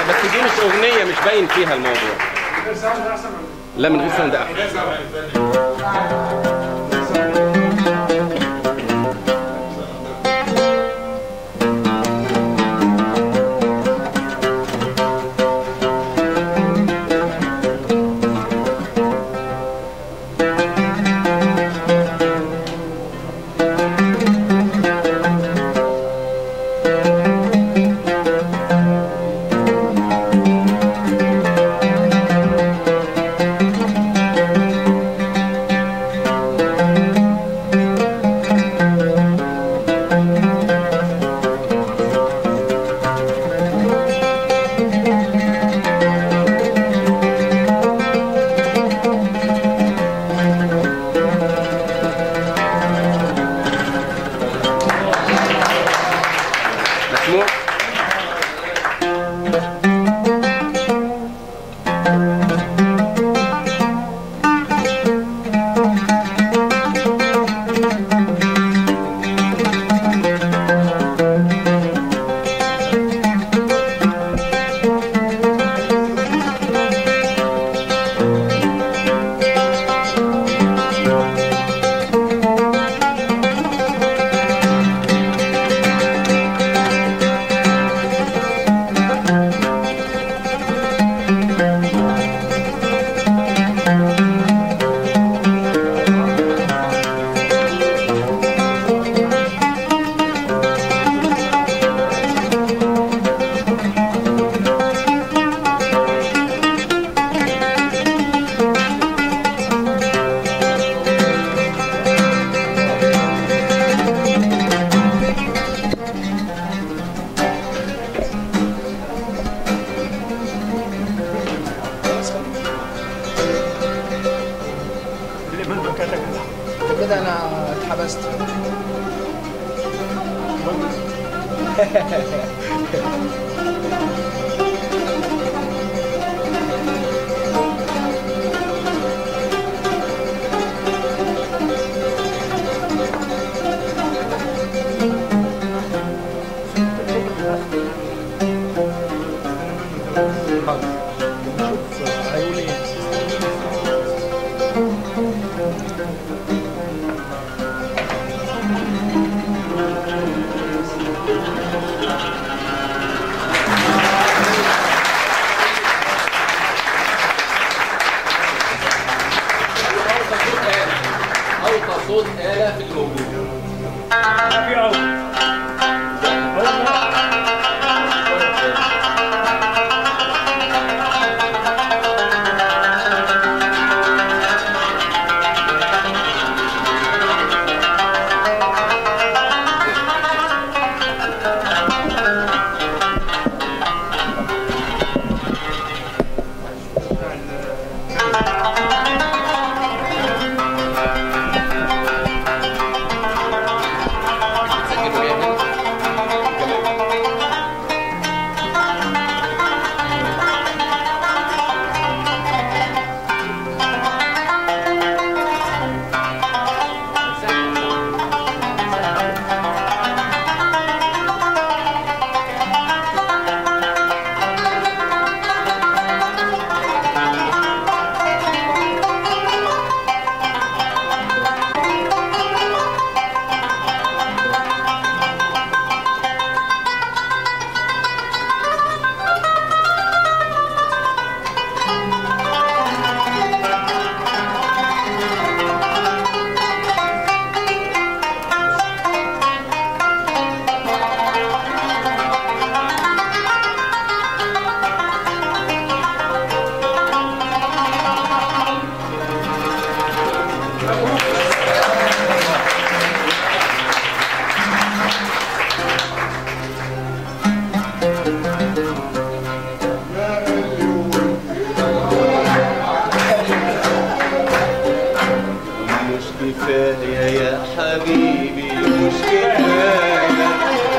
بس دي مش اغنيه مش باين فيها الموضوع لا من غير ساوند احسن مسموع كده انا اتحبست اوطى صوت آلة في الموجود سجلوا يا هند. مش كفاية يا حبيبي مش كفاية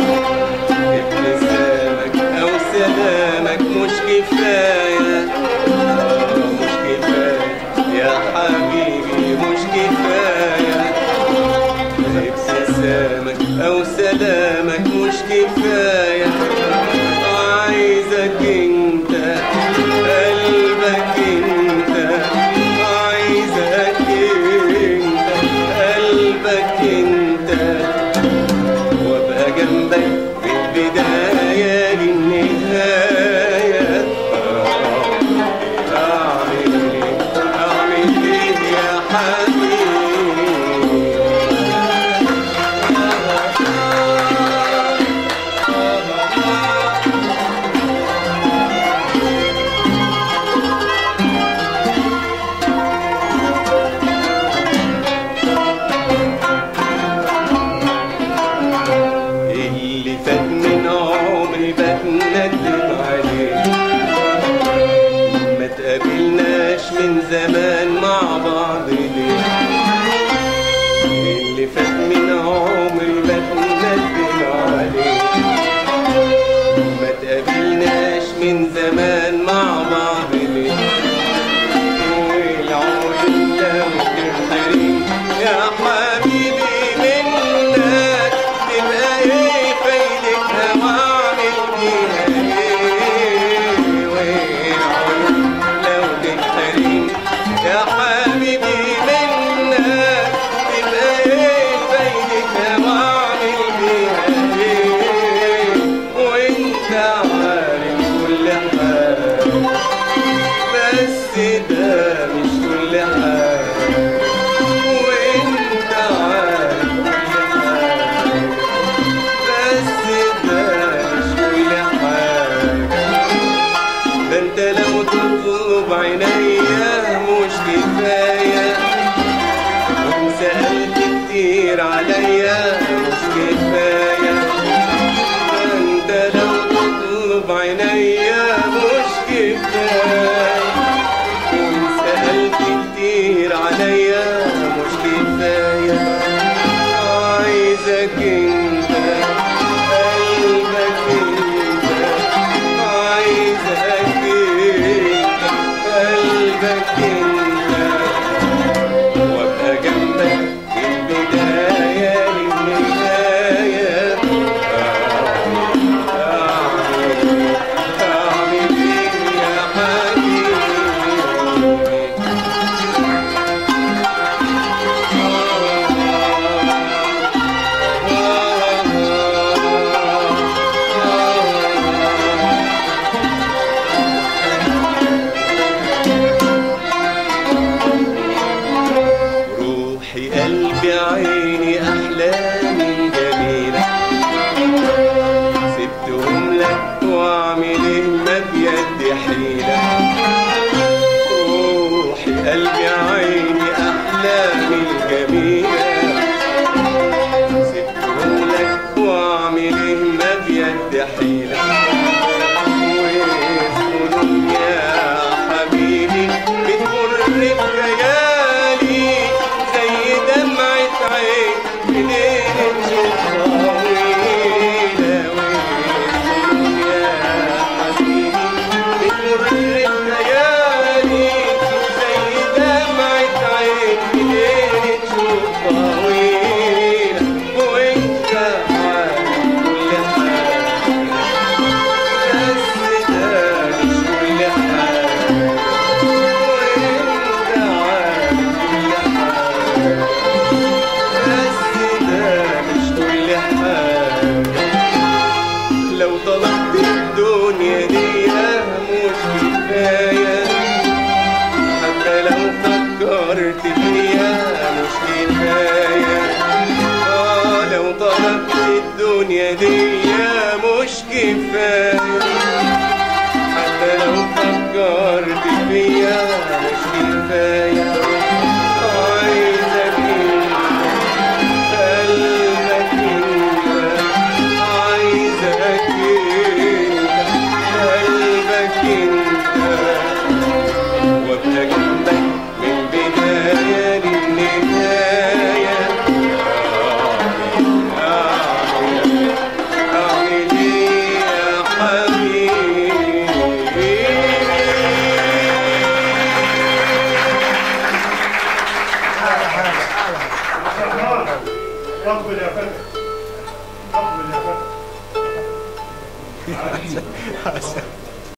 ابتسامك أو سلامك مش كفاية آه، مش كفاية يا حبيبي مش كفاية ابتسامك أو سلامك مش كفاية عايزك انت زمان مع بعض ليه اللي فات من عمري ما تندم عليه ما تقابلناش من زمان مع بعض ليه والعيون لو تنحرم يا حبيبي منك تبقى ايه فايدتها واعمل بيها ايه والعيون لو تنحرم يا حبيبي منك تبقى ايه فايدتها واعمل بيها ايه وانت عارف كل حاجه بس ده مش كل حاجة وانت عارف كل حاجة بس ده مش كل حاجة ده انت لو تطلب عينيا مش كفاية وان سألت كتير عليا مش كفاية انت لو تطلب عينيا مش كفاية وان سألت كتير عليا مش كفاية عايزك انت قلبك انت عايزك انت قلبك انت وابقى جنبك من البداية للنهاية أعمل أعمل إيه يا حبيبي روحي قلبي عيني أحلامي جميلة سبتهم لك وأعمل إيه ما بيدي حيلة روحي قلبي عيني أحلامي جميلة سبتهم لك وأعمل إيه ما بيدي حيلة واسكن يا حبيبي بتمر بخيالي زي دمعة عين منين تشوفها ويلة واسكن يا حبيبي بتمر بخيالي زي دمعة عين منين تشوفها ويلة وانت عارف كل حاجة بس ده مش كل حاجة وانت عارف كل حاجة بس ده مش كل حاجة لو طلبت الدنيا دي مش كفاية حتى لو فكرت فيها مش كفاية آه لو طلبت الدنيا دي مش كفاية حتى لو فكرت فيها مش كفاية عايزك انت قلبك انت عايزك انت قلبك انت وابقى جنبك من بداية للنهاية أعمل أعمل إيه يا حبيبي قبل يا فتى قبل يا فتى